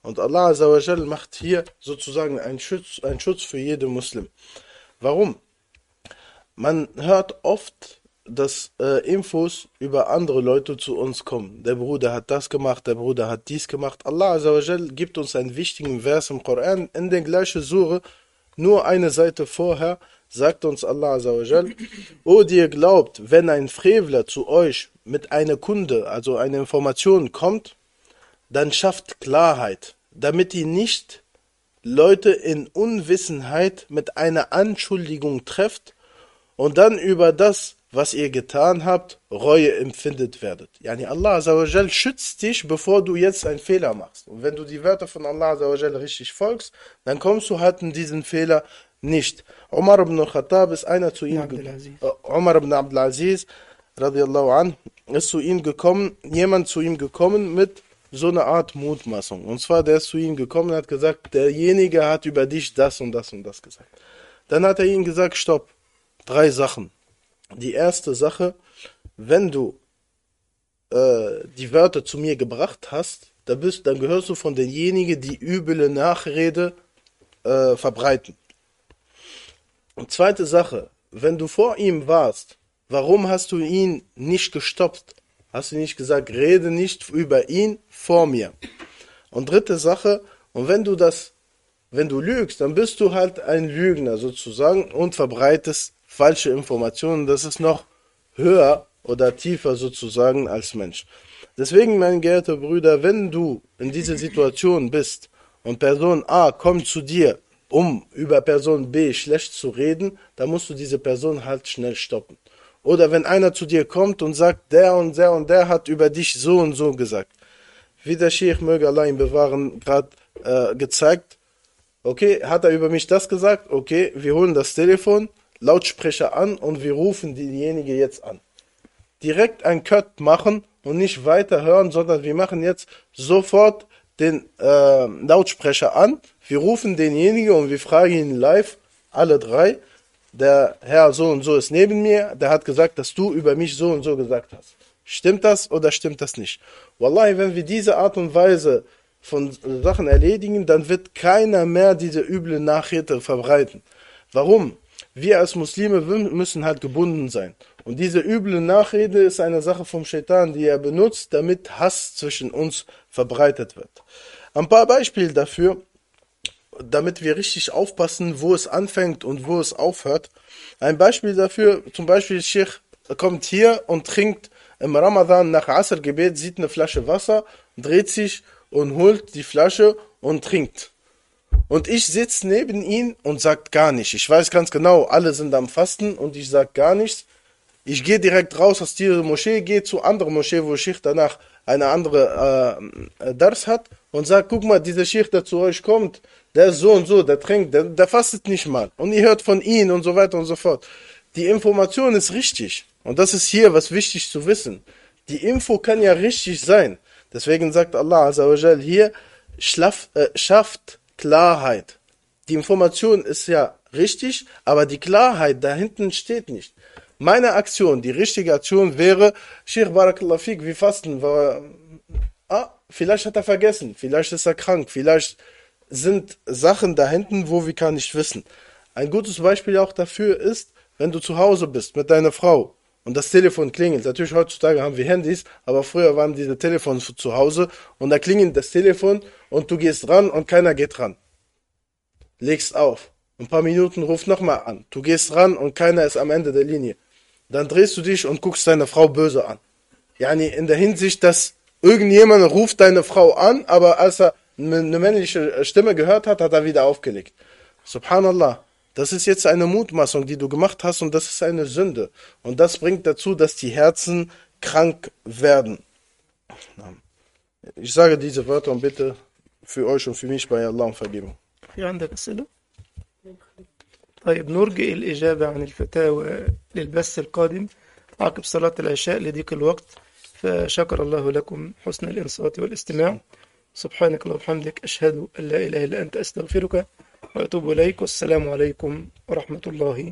Und Allah Azawajal macht hier sozusagen einen Schutz, einen Schutz für jeden Muslim. Warum? Man hört oft, dass äh, Infos über andere Leute zu uns kommen. Der Bruder hat das gemacht, der Bruder hat dies gemacht. Allah Azawajal gibt uns einen wichtigen Vers im Koran in der gleichen Sure, nur eine Seite vorher, sagt uns Allah Azawajal, O die ihr glaubt, wenn ein Frevler zu euch mit einer Kunde, also einer Information kommt, dann schafft Klarheit, damit ihr nicht Leute in Unwissenheit mit einer Anschuldigung trefft und dann über das, was ihr getan habt, Reue empfindet werdet. Yani Allah Azawajal schützt dich, bevor du jetzt einen Fehler machst. Und wenn du die Wörter von Allah Azawajal richtig folgst, dann kommst du halt in diesen Fehler nicht. Umar ibn Khattab ist einer zu ihm Abdelaziz. äh, Umar ibn Abdelaziz radiallahu an ist zu ihm gekommen, jemand zu ihm gekommen mit so einer Art Mutmaßung. Und zwar, der ist zu ihm gekommen und hat gesagt, derjenige hat über dich das und das und das gesagt. Dann hat er ihm gesagt, stopp, drei Sachen. Die erste Sache, wenn du äh, die Wörter zu mir gebracht hast, dann, bist, dann gehörst du von denjenigen, die üble Nachrede äh, verbreiten. Und zweite Sache, wenn du vor ihm warst, warum hast du ihn nicht gestoppt? Hast du nicht gesagt, rede nicht über ihn vor mir? Und dritte Sache, und wenn du das, wenn du lügst, dann bist du halt ein Lügner sozusagen und verbreitest falsche Informationen. Das ist noch höher oder tiefer sozusagen als Mensch. Deswegen, mein geehrter Brüder, wenn du in dieser Situation bist und Person A kommt zu dir, um über Person B schlecht zu reden, dann musst du diese Person halt schnell stoppen. Oder wenn einer zu dir kommt und sagt, der und der und der hat über dich so und so gesagt. Wie der Sheikh möge Allah ihn bewahren, gerade äh, gezeigt, okay, hat er über mich das gesagt? Okay, wir holen das Telefon, Lautsprecher an und wir rufen diejenige jetzt an. Direkt ein Cut machen und nicht weiter hören, sondern wir machen jetzt sofort den äh, Lautsprecher an. Wir rufen denjenigen und wir fragen ihn live, alle drei. Der Herr so und so ist neben mir, der hat gesagt, dass du über mich so und so gesagt hast. Stimmt das oder stimmt das nicht? Wallahi, wenn wir diese Art und Weise von Sachen erledigen, dann wird keiner mehr diese üble Nachrede verbreiten. Warum? Wir als Muslime müssen halt gebunden sein. Und diese üble Nachrede ist eine Sache vom Shaitan, die er benutzt, damit Hass zwischen uns verbreitet wird. Ein paar Beispiele dafür, damit wir richtig aufpassen, wo es anfängt und wo es aufhört. Ein Beispiel dafür, zum Beispiel Sheikh kommt hier und trinkt im Ramadan nach Asr-Gebet, sieht eine Flasche Wasser, dreht sich und holt die Flasche und trinkt. Und ich sitze neben ihm und sagt gar nichts. Ich weiß ganz genau, alle sind am Fasten und ich sag gar nichts. Ich gehe direkt raus aus dieser Moschee, gehe zu anderen Moschee, wo Schicht danach eine andere äh, Dars hat und sag, guck mal, dieser Schicht, der zu euch kommt, der ist so und so, der trinkt, der, der fastet nicht mal. Und ihr hört von ihm und so weiter und so fort. Die Information ist richtig. Und das ist hier was wichtig zu wissen. Die Info kann ja richtig sein. Deswegen sagt Allah Azawajal hier, schlaff, äh, schafft Klarheit. Die Information ist ja richtig, aber die Klarheit da hinten steht nicht. Meine Aktion, die richtige Aktion wäre, Sheikh Barakallah Fik, wir fasten, war, ah, vielleicht hat er vergessen, vielleicht ist er krank, vielleicht sind Sachen da hinten, wo wir gar nicht wissen. Ein gutes Beispiel auch dafür ist, wenn du zu Hause bist mit deiner Frau und das Telefon klingelt. Natürlich heutzutage haben wir Handys, aber früher waren diese Telefons zu Hause und da klingelt das Telefon und du gehst ran und keiner geht ran. Legst auf. Ein paar Minuten ruft nochmal an. Du gehst ran und keiner ist am Ende der Linie. Dann drehst du dich und guckst deine Frau böse an. Yani in der Hinsicht, dass irgendjemand ruft deine Frau an, aber als er eine männliche Stimme gehört hat, hat er wieder aufgelegt. Subhanallah. Das ist jetzt eine Mutmaßung, die du gemacht hast und das ist eine Sünde. Und das bringt dazu, dass die Herzen krank werden. Ich sage diese Wörter und bitte für euch und für mich bei Allah um Vergebung. في عندك أسئلة؟ طيب نرجئ الإجابة عن الفتاوى للبث القادم عقب صلاة العشاء لضيق الوقت فشكر الله لكم حسن الإنصات والاستماع سبحانك اللهم وبحمدك أشهد أن لا إله إلا أنت أستغفرك وأتوب إليك والسلام عليكم ورحمة الله